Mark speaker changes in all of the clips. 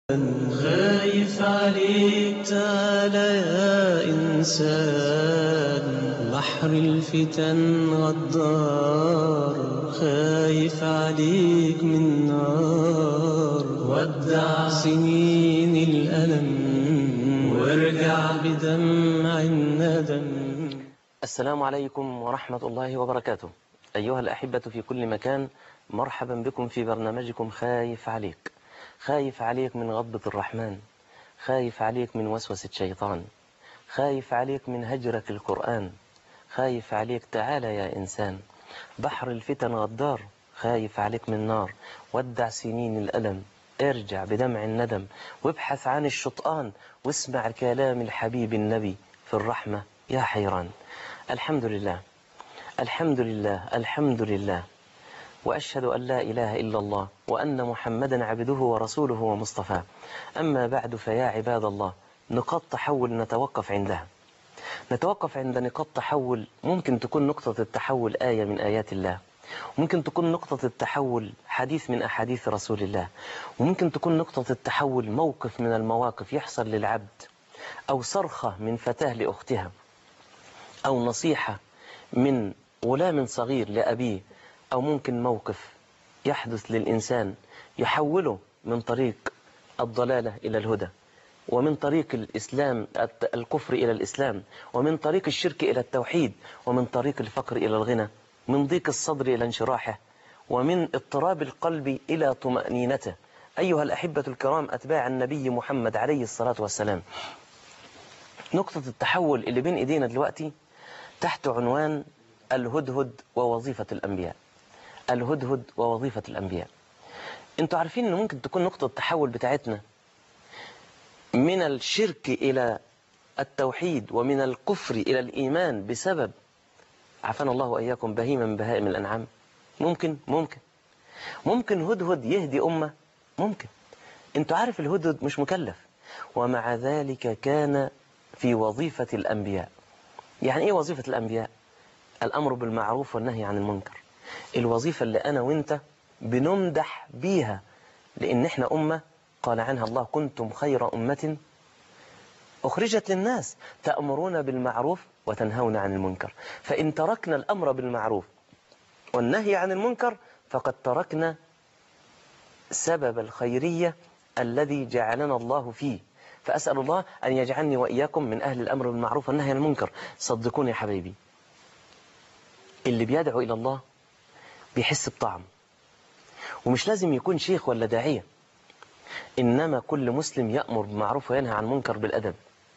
Speaker 1: خايف عليك تعالى يا إنسان بحر الفتن غدار خايف عليك من نار ودع سنين الألم وارجع بدمع الندم
Speaker 2: السلام عليكم ورحمة الله وبركاته أيها الأحبة في كل مكان مرحبا بكم في برنامجكم خايف عليك خايف عليك من غضبة الرحمن خايف عليك من وسوسة شيطان خايف عليك من هجرك القرآن خايف عليك تعالى يا إنسان بحر الفتن غدار خايف عليك من نار ودع سنين الألم ارجع بدمع الندم وابحث عن الشطآن واسمع كلام الحبيب النبي في الرحمة يا حيران الحمد لله الحمد لله الحمد لله وأشهد أن لا إله إلا الله وأن محمدا عبده ورسوله ومصطفاه أما بعد فيا عباد الله نقاط تحول نتوقف عندها نتوقف عند نقاط تحول ممكن تكون نقطة التحول آية من آيات الله ممكن تكون نقطة التحول حديث من أحاديث رسول الله وممكن تكون نقطة التحول موقف من المواقف يحصل للعبد أو صرخة من فتاة لأختها أو نصيحة من غلام صغير لأبيه أو ممكن موقف يحدث للإنسان يحوله من طريق الضلالة إلى الهدى ومن طريق الإسلام الكفر إلى الإسلام ومن طريق الشرك إلى التوحيد ومن طريق الفقر إلى الغنى من ضيق الصدر إلى انشراحه ومن اضطراب القلب إلى طمأنينته أيها الأحبة الكرام أتباع النبي محمد عليه الصلاة والسلام نقطة التحول اللي بين إيدينا دلوقتي تحت عنوان الهدهد ووظيفة الأنبياء الهدهد ووظيفة الأنبياء انتوا عارفين ان ممكن تكون نقطة التحول بتاعتنا من الشرك إلى التوحيد ومن الكفر إلى الإيمان بسبب عافانا الله وإياكم بهيمة من بهائم الأنعام ممكن ممكن ممكن هدهد يهدي أمة ممكن انتوا عارف الهدهد مش مكلف ومع ذلك كان في وظيفة الأنبياء يعني إيه وظيفة الأنبياء الأمر بالمعروف والنهي عن المنكر الوظيفة اللي أنا وإنت بنمدح بيها لأن إحنا أمة قال عنها الله كنتم خير أمة أخرجت للناس تأمرون بالمعروف وتنهون عن المنكر فإن تركنا الأمر بالمعروف والنهي عن المنكر فقد تركنا سبب الخيرية الذي جعلنا الله فيه فأسأل الله أن يجعلني وإياكم من أهل الأمر بالمعروف والنهي عن المنكر صدقوني يا حبيبي اللي بيدعو إلى الله بيحس بطعم ومش لازم يكون شيخ ولا داعية إنما كل مسلم يأمر بالمعروف وينهى عن المنكر بالأدب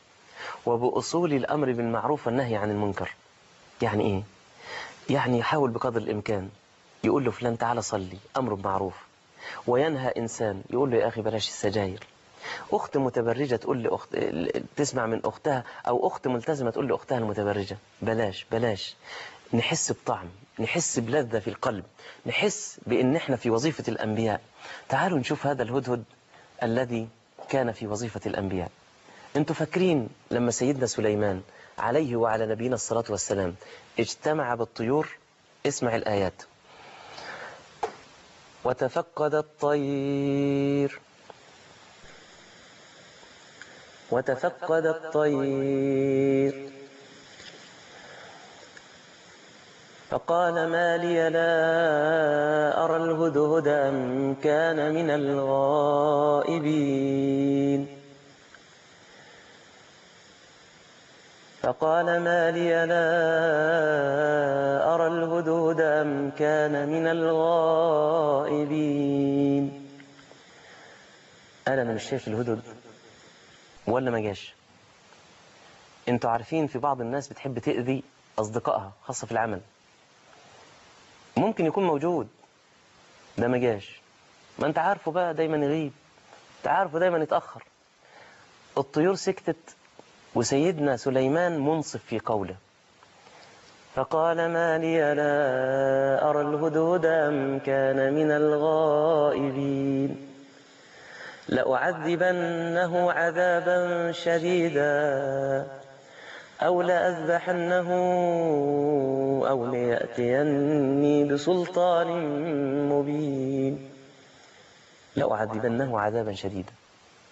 Speaker 2: وبأصول الأمر بالمعروف والنهي عن المنكر يعني إيه؟ يعني يحاول بقدر الإمكان يقول له فلان تعالى صلي أمر بمعروف وينهى إنسان يقول له يا أخي بلاش السجاير أخت متبرجة تقول لأخت تسمع من أختها أو أخت ملتزمة تقول لأختها المتبرجة بلاش بلاش نحس بطعم نحس بلذة في القلب نحس بأن احنا في وظيفة الأنبياء تعالوا نشوف هذا الهدهد الذي كان في وظيفة الأنبياء انتوا فاكرين لما سيدنا سليمان عليه وعلى نبينا الصلاة والسلام اجتمع بالطيور اسمع الآيات وتفقد الطير وتفقد الطير فقال ما لي لا أرى الهدهد أم كان من الغائبين فقال ما لي لا أرى الهدهد أم كان من الغائبين قال أنا مش شايف الهدهد ولا ما جاش انتوا عارفين في بعض الناس بتحب تأذي أصدقائها خاصة في العمل ممكن يكون موجود ده ما جاش ما انت عارفه بقى دايما يغيب انت عارفه دايما يتأخر الطيور سكتت وسيدنا سليمان منصف في قوله فقال ما لي لا أرى الهدهد أم كان من الغائبين لأعذبنه عذابا شديدا أو لأذبحنه أو ليأتيني بسلطان مبين لأعذبنه عذابا شديدا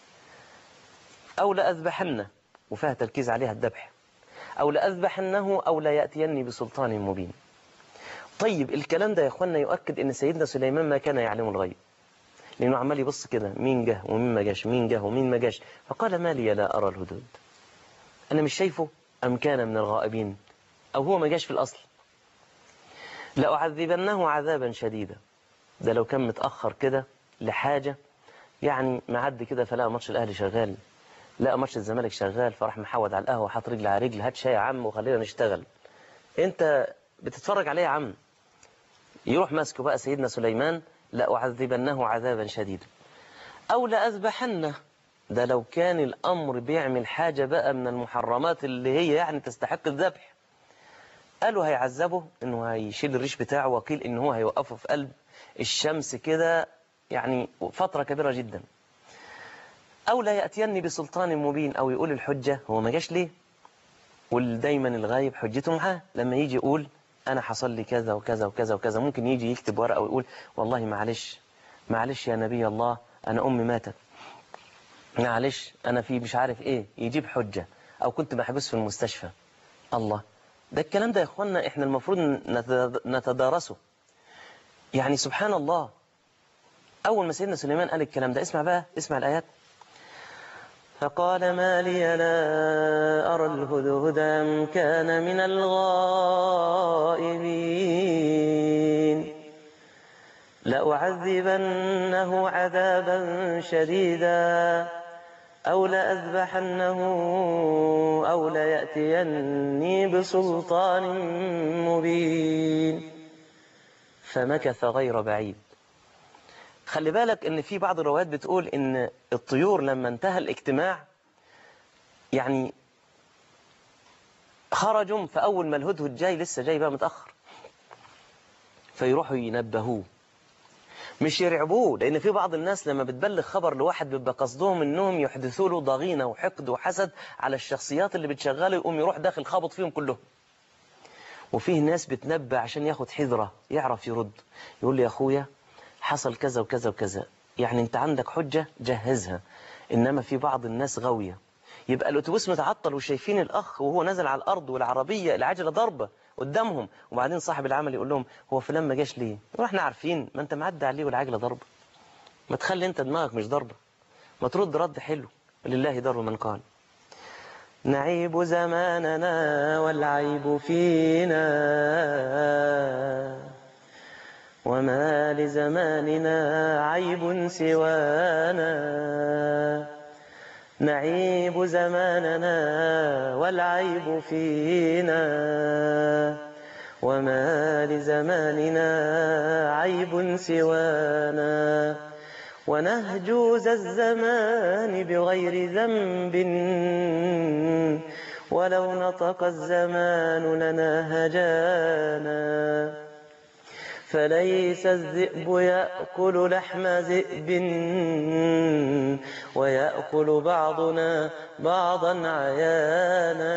Speaker 2: أو لأذبحنه وفيها تركيز عليها الذبح أو لأذبحنه أو لا يأتيني بسلطان مبين طيب الكلام ده يا اخوانا يؤكد ان سيدنا سليمان ما كان يعلم الغيب لانه عمال يبص كده مين جه ومين ما جاش مين جه ومين ما جاش فقال ما لي لا ارى الهدود انا مش شايفه ام كان من الغائبين او هو ما جاش في الاصل لأعذبنه عذابا شديدا ده لو كان متأخر كده لحاجة يعني معدي كده فلقى ماتش الأهلي شغال لقى ماتش الزمالك شغال فراح محود على القهوة حاط رجل على رجل هات شاي يا عم وخلينا نشتغل انت بتتفرج عليه يا عم يروح ماسكه بقى سيدنا سليمان لأعذبنه عذابا شديدا أو لأذبحنه ده لو كان الأمر بيعمل حاجة بقى من المحرمات اللي هي يعني تستحق الذبح قالوا هيعذبه انه هيشيل الريش بتاعه وقيل ان هو هيوقفه في قلب الشمس كده يعني فترة كبيرة جدا أو لا يأتيني بسلطان مبين أو يقول الحجة هو ما جاش ليه ودايما الغايب حجته معاه لما يجي يقول أنا حصل لي كذا وكذا وكذا وكذا ممكن يجي يكتب ورقة ويقول والله معلش معلش يا نبي الله أنا أمي ماتت معلش أنا في مش عارف إيه يجيب حجة أو كنت محبوس في المستشفى الله ده الكلام ده يا إخوانا إحنا المفروض نتدارسه يعني سبحان الله أول ما سيدنا سليمان قال الكلام ده اسمع بقى اسمع الآيات فقال ما لي لا أرى الهدهد أم كان من الغائبين لأعذبنه عذابا شديدا أو لأذبحنه أو ليأتيني بسلطان مبين فمكث غير بعيد خلي بالك ان في بعض الروايات بتقول ان الطيور لما انتهى الاجتماع يعني خرجوا فاول ما الهدهد جاي لسه جاي بقى متاخر فيروحوا ينبهوه مش يرعبوه لان في بعض الناس لما بتبلغ خبر لواحد بيبقى قصدهم انهم يحدثوا له ضغينه وحقد وحسد على الشخصيات اللي بتشغله يقوم يروح داخل خابط فيهم كلهم وفيه ناس بتنبه عشان ياخد حذره يعرف يرد يقول لي يا اخويا حصل كذا وكذا وكذا يعني انت عندك حجة جهزها انما في بعض الناس غاوية يبقى الاتوبيس متعطل وشايفين الاخ وهو نازل على الارض والعربية العجلة ضربة قدامهم وبعدين صاحب العمل يقول لهم هو فلان ما جاش ليه واحنا عارفين ما انت معدي عليه والعجلة ضربة ما تخلي انت دماغك مش ضربة ما ترد رد حلو لله در من قال نعيب زماننا والعيب فينا وما لزماننا عيب سوانا نعيب زماننا والعيب فينا وما لزماننا عيب سوانا ونهجوز الزمان بغير ذنب ولو نطق الزمان لنا هجانا فليس الذئب يأكل لحم ذئب ويأكل بعضنا بعضا عيانا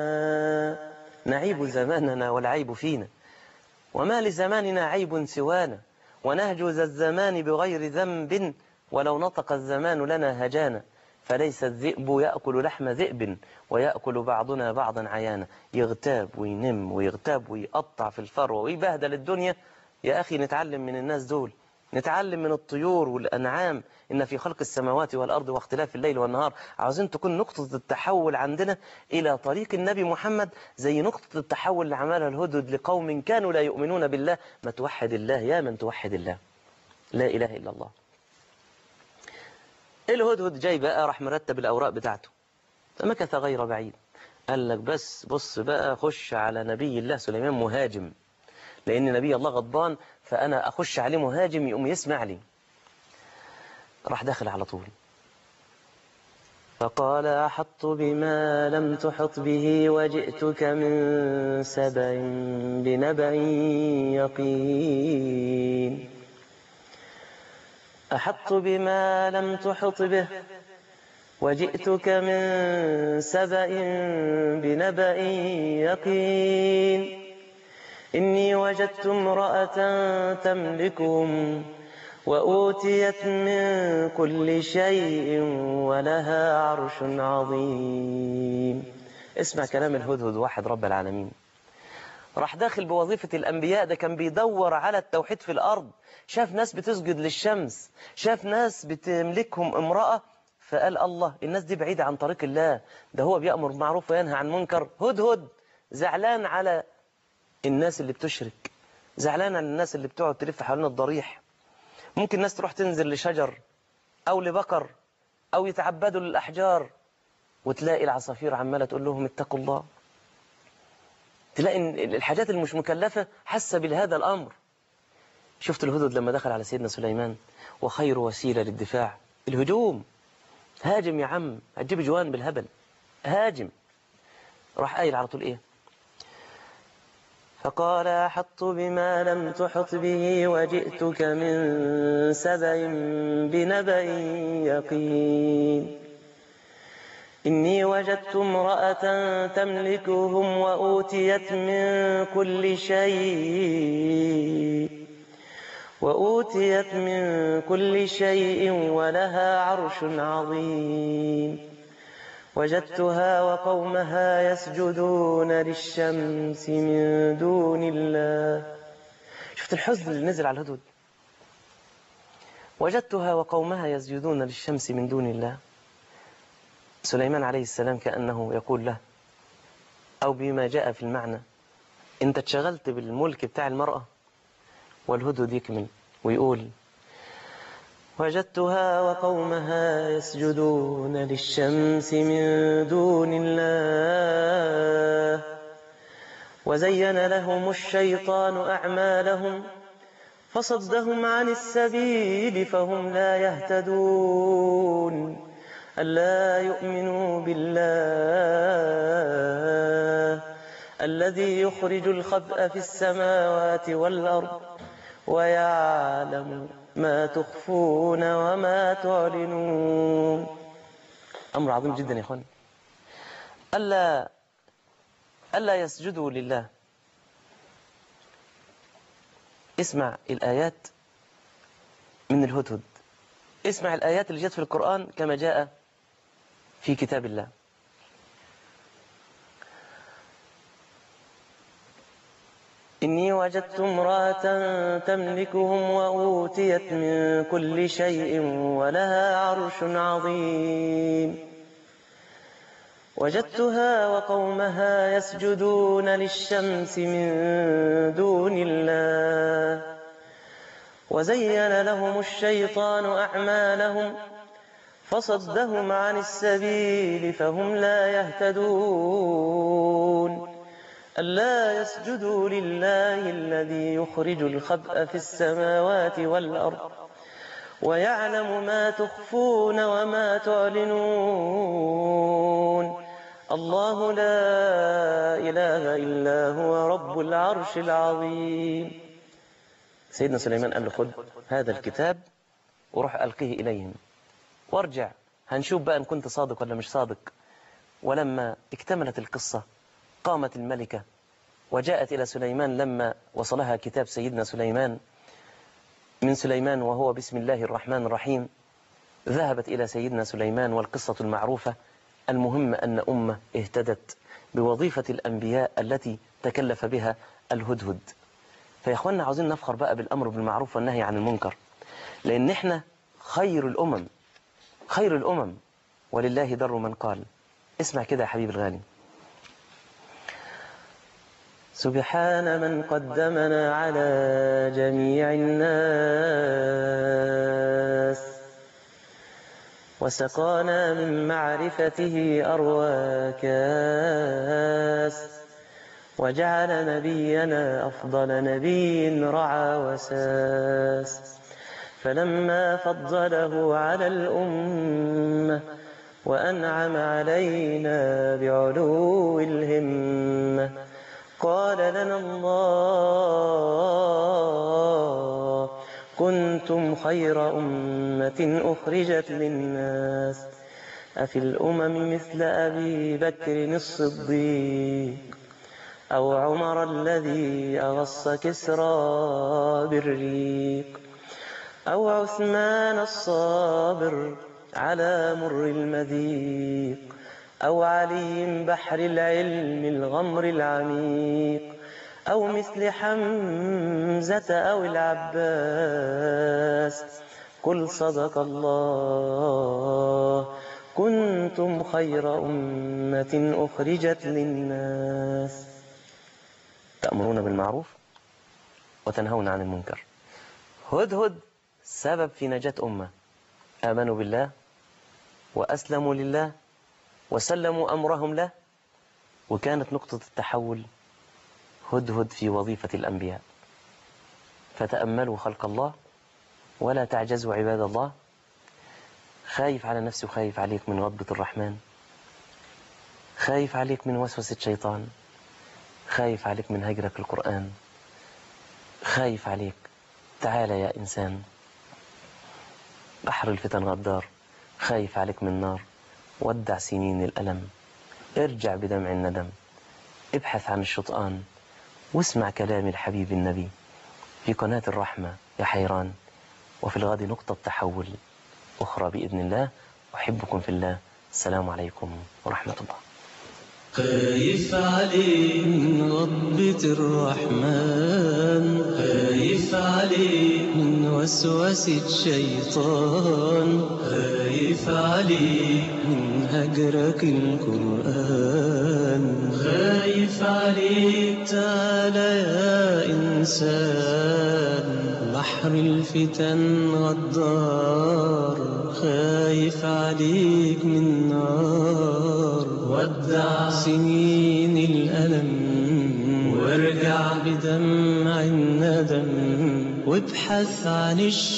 Speaker 2: نعيب زماننا والعيب فينا وما لزماننا عيب سوانا ونهجز الزمان بغير ذنب ولو نطق الزمان لنا هجانا فليس الذئب يأكل لحم ذئب ويأكل بعضنا بعضا عيانا يغتاب وينم ويغتاب ويقطع في الفروة ويبهدل الدنيا يا أخي نتعلم من الناس دول نتعلم من الطيور والأنعام إن في خلق السماوات والأرض واختلاف الليل والنهار عاوزين تكون نقطة التحول عندنا إلى طريق النبي محمد زي نقطة التحول اللي عملها الهدد لقوم كانوا لا يؤمنون بالله ما توحد الله يا من توحد الله لا إله إلا الله الهدهد جاي بقى راح مرتب الأوراق بتاعته فمكث غير بعيد قال لك بس بص بقى خش على نبي الله سليمان مهاجم لأن نبي الله غضبان فأنا أخش عليه مهاجم يقوم يسمع لي راح داخل على طول فقال أحط بما لم تحط به وجئتك من سبع بنبع يقين أحط بما لم تحط به وجئتك من سبع بنبأ يقين إني وجدت امرأة تملكهم وأوتيت من كل شيء ولها عرش عظيم اسمع كلام الهدهد واحد رب العالمين راح داخل بوظيفة الأنبياء ده كان بيدور على التوحيد في الأرض شاف ناس بتسجد للشمس شاف ناس بتملكهم امرأة فقال الله الناس دي بعيدة عن طريق الله ده هو بيأمر بالمعروف وينهى عن منكر هدهد زعلان على الناس اللي بتشرك زعلان على الناس اللي بتقعد تلف حوالين الضريح ممكن ناس تروح تنزل لشجر أو لبقر أو يتعبدوا للأحجار وتلاقي العصافير عمالة تقول لهم اتقوا الله تلاقي إن الحاجات اللي مش مكلفة حاسة بهذا الأمر شفت الهدد لما دخل على سيدنا سليمان وخير وسيلة للدفاع الهجوم هاجم يا عم هتجيب جوان بالهبل هاجم راح قايل على طول ايه فقال أحط بما لم تحط به وجئتك من سبأ بنبأ يقين إني وجدت امرأة تملكهم وأوتيت من كل شيء وأوتيت من كل شيء ولها عرش عظيم وجدتها وقومها يسجدون للشمس من دون الله شفت الحزن اللي نزل على الهدود وجدتها وقومها يسجدون للشمس من دون الله سليمان عليه السلام كأنه يقول له أو بما جاء في المعنى أنت اتشغلت بالملك بتاع المرأة والهدهد يكمل ويقول وجدتها وقومها يسجدون للشمس من دون الله وزين لهم الشيطان أعمالهم فصدهم عن السبيل فهم لا يهتدون ألا يؤمنوا بالله الذي يخرج الخبأ في السماوات والأرض ويعلم ما تخفون وما تعلنون أمر عظيم جدا يا أخوان ألا ألا يسجدوا لله اسمع الآيات من الهدهد اسمع الآيات اللي جت في القرآن كما جاء في كتاب الله إني وجدت امرأة تملكهم وأوتيت من كل شيء ولها عرش عظيم وجدتها وقومها يسجدون للشمس من دون الله وزين لهم الشيطان أعمالهم فصدهم عن السبيل فهم لا يهتدون ألا يسجدوا لله الذي يخرج الخبأ في السماوات والأرض ويعلم ما تخفون وما تعلنون الله لا إله إلا هو رب العرش العظيم سيدنا سليمان قال له خد هذا الكتاب وروح ألقيه إليهم وارجع هنشوف بقى إن كنت صادق ولا مش صادق ولما اكتملت القصة قامت الملكة وجاءت إلى سليمان لما وصلها كتاب سيدنا سليمان من سليمان وهو بسم الله الرحمن الرحيم ذهبت إلى سيدنا سليمان والقصة المعروفة المهم أن أمة اهتدت بوظيفة الأنبياء التي تكلف بها الهدهد فيا أخوانا عاوزين نفخر بقى بالأمر بالمعروف والنهي عن المنكر لأن احنا خير الأمم خير الأمم ولله در من قال اسمع كده يا حبيب الغالي سبحان من قدمنا على جميع الناس وسقانا من معرفته أروى كاس وجعل نبينا أفضل نبي رعى وساس فلما فضله على الأمة وأنعم علينا بعلو الهمة قال لنا الله كنتم خير أمة أخرجت للناس أفي الأمم مثل أبي بكر الصديق أو عمر الذي أغص كسرى بالريق أو عثمان الصابر على مر المذيق أو علي بحر العلم الغمر العميق أو مثل حمزة أو العباس قل صدق الله كنتم خير أمة أخرجت للناس تأمرون بالمعروف وتنهون عن المنكر هدهد سبب في نجاة أمة آمنوا بالله وأسلموا لله وسلموا أمرهم له وكانت نقطة التحول هدهد في وظيفة الأنبياء فتأملوا خلق الله ولا تعجزوا عباد الله خايف على نفسي وخايف عليك من غضبة الرحمن خايف عليك من وسوسة شيطان خايف عليك من هجرك القرآن خايف عليك تعال يا إنسان بحر الفتن غدار خايف عليك من نار ودع سنين الألم ارجع بدمع الندم ابحث عن الشطآن واسمع كلام الحبيب النبي في قناة الرحمة يا حيران وفي الغد نقطة تحول أخرى بإذن الله أحبكم في الله السلام عليكم ورحمة الله
Speaker 1: خايف عليك من غضبة الرحمن خايف عليك من وسوسة الشيطان خايف عليك من هجرك القرآن خايف عليك تعالى يا إنسان بحر الفتن غدار خايف عليك من نار ودع سنين الألم وارجع بدمع الندم وابحث عن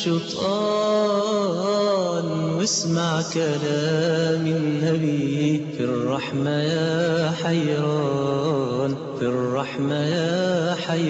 Speaker 1: الشطآن واسمع كلام النبي في الرحمة يا حيران في الرحمة يا